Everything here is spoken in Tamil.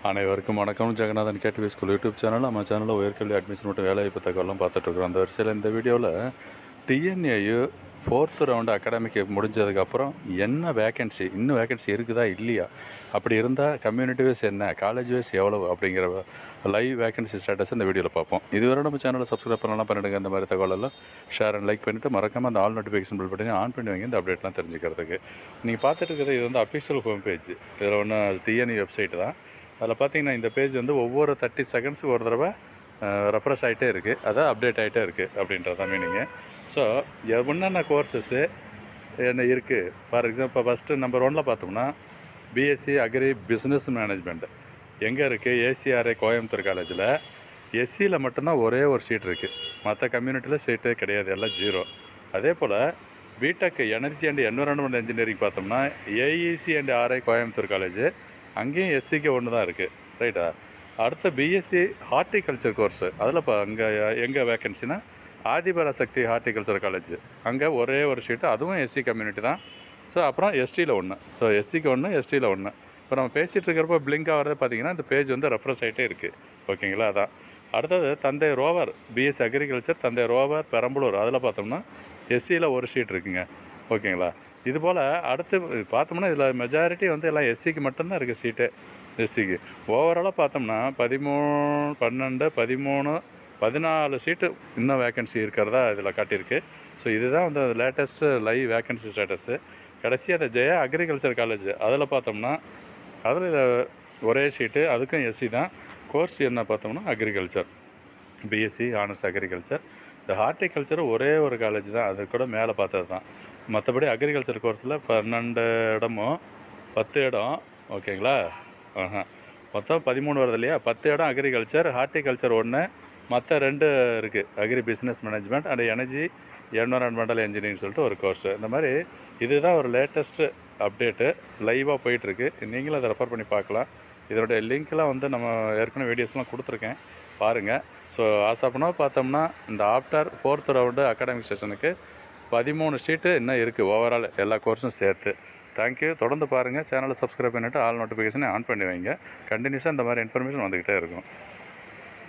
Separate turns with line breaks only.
அனைவருக்கும் வணக்கம் ஜெகநாதன் கேட்டுவி ஸ்கூல் யூடியூப் சேனல் நம்ம சேனலில் உயர்கல்வி அட்மிஷன் மற்றும் வேலைவாய்ப்பு தகவலாம் பார்த்துட்ருக்குறோம் அந்த வரிசையில் இந்த வீடியோவில் டிஎன்ஏயு ஃபோர்த்து ரவுண்டு அகாடமிக் முடிஞ்சதுக்கப்புறம் என்ன வேகன்சி இன்னும் வேகன்சி இருக்குதா இல்லையா அப்படி இருந்தால் கம்யூனிட்டி வைஸ் என்ன காலேஜ் வைஸ் எவ்வளவு அப்படிங்கிற லைவ் வேகன்சி ஸ்டேட்டஸ் இந்த வீடியோவில் பார்ப்போம் இதுவரை நம்ம சேனலை சப்ஸ்கிரைப் பண்ணலாம் பண்ணிடுங்க இந்த மாதிரி தகவல் எல்லாம் ஷேர் அண்ட் லைக் பண்ணிவிட்டு மறக்காமல் அந்த ஆல் நோட்டிஃபிகேஷன் பில் பண்ணி ஆன் பண்ணி வைங்க இந்த அப்டேட்லாம் தெரிஞ்சுக்கிறதுக்கு நீங்கள் பார்த்துட்டு இருக்கிறது இது வந்து அஃபிஷியல் ஹோம் பேஜ் இதில் ஒன்று டிஎன்இ வெப்சைட் தான் அதில் பார்த்தீங்கன்னா இந்த பேஜ் வந்து ஒவ்வொரு தேர்ட்டி செகண்ட்ஸுக்கு ஒரு தடவை ரெஃப்ரெஷ் ஆகிட்டே இருக்குது அதான் அப்டேட் ஆகிட்டே இருக்குது அப்படின்றது தான் மீனிங்கு ஸோ என்னென்ன கோர்சஸ்ஸு என்ன இருக்குது ஃபார் எக்ஸாம்பிள் ஃபஸ்ட்டு நம்பர் ஒனில் பார்த்தோம்னா பிஎஸ்சி அக்ரி பிஸ்னஸ் மேனேஜ்மெண்ட் எங்கே இருக்குது ஏசிஆர்ஏ கோயம்புத்தூர் காலேஜில் எஸ்சியில் மட்டும்தான் ஒரே ஒரு சீட் இருக்குது மற்ற கம்யூனிட்டியில் சீட்டே கிடையாது எல்லாம் ஜீரோ அதே போல் BTech energy and environment engineering பார்த்தோம்னா AEC and RI Coimbatore college அங்கேயும் எஸ்சிக்கு ஒன்று தான் இருக்குது ரைட்டா அடுத்த பிஎஸ்சி ஹார்ட்டிகல்ச்சர் கோர்ஸு அதில் இப்போ அங்கே எங்கே வேக்கன்சினா ஆதிபராசக்தி ஹார்ட்டிகல்ச்சர் காலேஜ் அங்கே ஒரே ஒரு ஷீட்டு அதுவும் எஸ்சி கம்யூனிட்டி தான் ஸோ அப்புறம் எஸ்டியில் ஒன்று ஸோ எஸ்சிக்கு ஒன்று எஸ்டியில் ஒன்று இப்போ நம்ம பேசிகிட்டு இருக்கிறப்ப பிளிங்க் ஆகிறத பார்த்தீங்கன்னா இந்த பேஜ் வந்து ரெஃப்ரெஷ் ஆகிட்டே இருக்குது ஓகேங்களா அதான் அடுத்தது Thanthai Roever BSc agriculture Thanthai Roever Perambalur அதில் பார்த்தோம்னா எஸ்சியில் ஒரு ஷீட் இருக்குங்க ஓகேங்களா இது போல் அடுத்து பார்த்தோம்னா இதில் மெஜாரிட்டி வந்து எல்லாம் எஸ்சிக்கு மட்டும்தான் இருக்குது சீட்டு எஸ்சிக்கு ஓவராலாக பார்த்தோம்னா பதிமூணு பன்னெண்டு பதிமூணு பதினாலு சீட்டு இன்னும் வேக்கன்சி இருக்கிறதா இதில் காட்டியிருக்கு ஸோ இதுதான் வந்து லேட்டஸ்ட்டு லைவ் வேக்கன்சி ஸ்டேட்டஸு கடைசி அந்த ஜெயா அக்ரிகல்ச்சர் காலேஜ் அதில் பார்த்தோம்னா அதில் ஒரே சீட்டு அதுக்கும் எஸ்சி தான் கோர்ஸ் என்ன பார்த்தோம்னா அக்ரிகல்ச்சர் பிஎஸ்சி ஆனர்ஸ் அக்ரிகல்ச்சர் இந்த ஹார்ட்டிகல்ச்சர் ஒரே ஒரு காலேஜ் தான் அது கூட மேலே பார்த்தது தான் மற்றபடி அக்ரிகல்ச்சர் கோர்ஸில் பன்னெண்டு இடமும் பத்து இடம் ஓகேங்களா ஆஹா மொத்தம் பதிமூணு வருது இல்லையா பத்து இடம் அக்ரிகல்ச்சர் ஹார்ட்டிகல்ச்சர் ஒன்று மற்ற ரெண்டு இருக்குது agri business management and energy environmental engineering சொல்லிட்டு ஒரு கோர்ஸ் இந்த மாதிரி இதுதான் ஒரு லேட்டஸ்ட்டு அப்டேட்டு லைவாக போயிட்டுருக்கு நீங்களும் அதை ரெஃபர் பண்ணி பார்க்கலாம் இதனுடைய லிங்க்லாம் வந்து நம்ம ஏற்கனவே வீடியோஸ்லாம் கொடுத்துருக்கேன் பாருங்கள் ஸோ ஆசைப்பனா பார்த்தோம்னா இந்த ஆஃப்டர் ஃபோர்த் ரவுண்டு அகாடமிக் செஷனுக்கு பதிமூணு சீட்டு இன்னும் இருக்குது ஓவரால் எல்லா கோர்ஸும் சேர்த்து தேங்க்யூ தொடர்ந்து பாருங்கள் சேனலை சப்ஸ்கிரைப் பண்ணிவிட்டு ஆல் நோட்டிஃபிகேஷனை ஆன் பண்ணி வைங்க கண்டினியூஸாக இந்த மாதிரி இன்ஃபர்மேஷன் வந்துக்கிட்டே இருக்கும்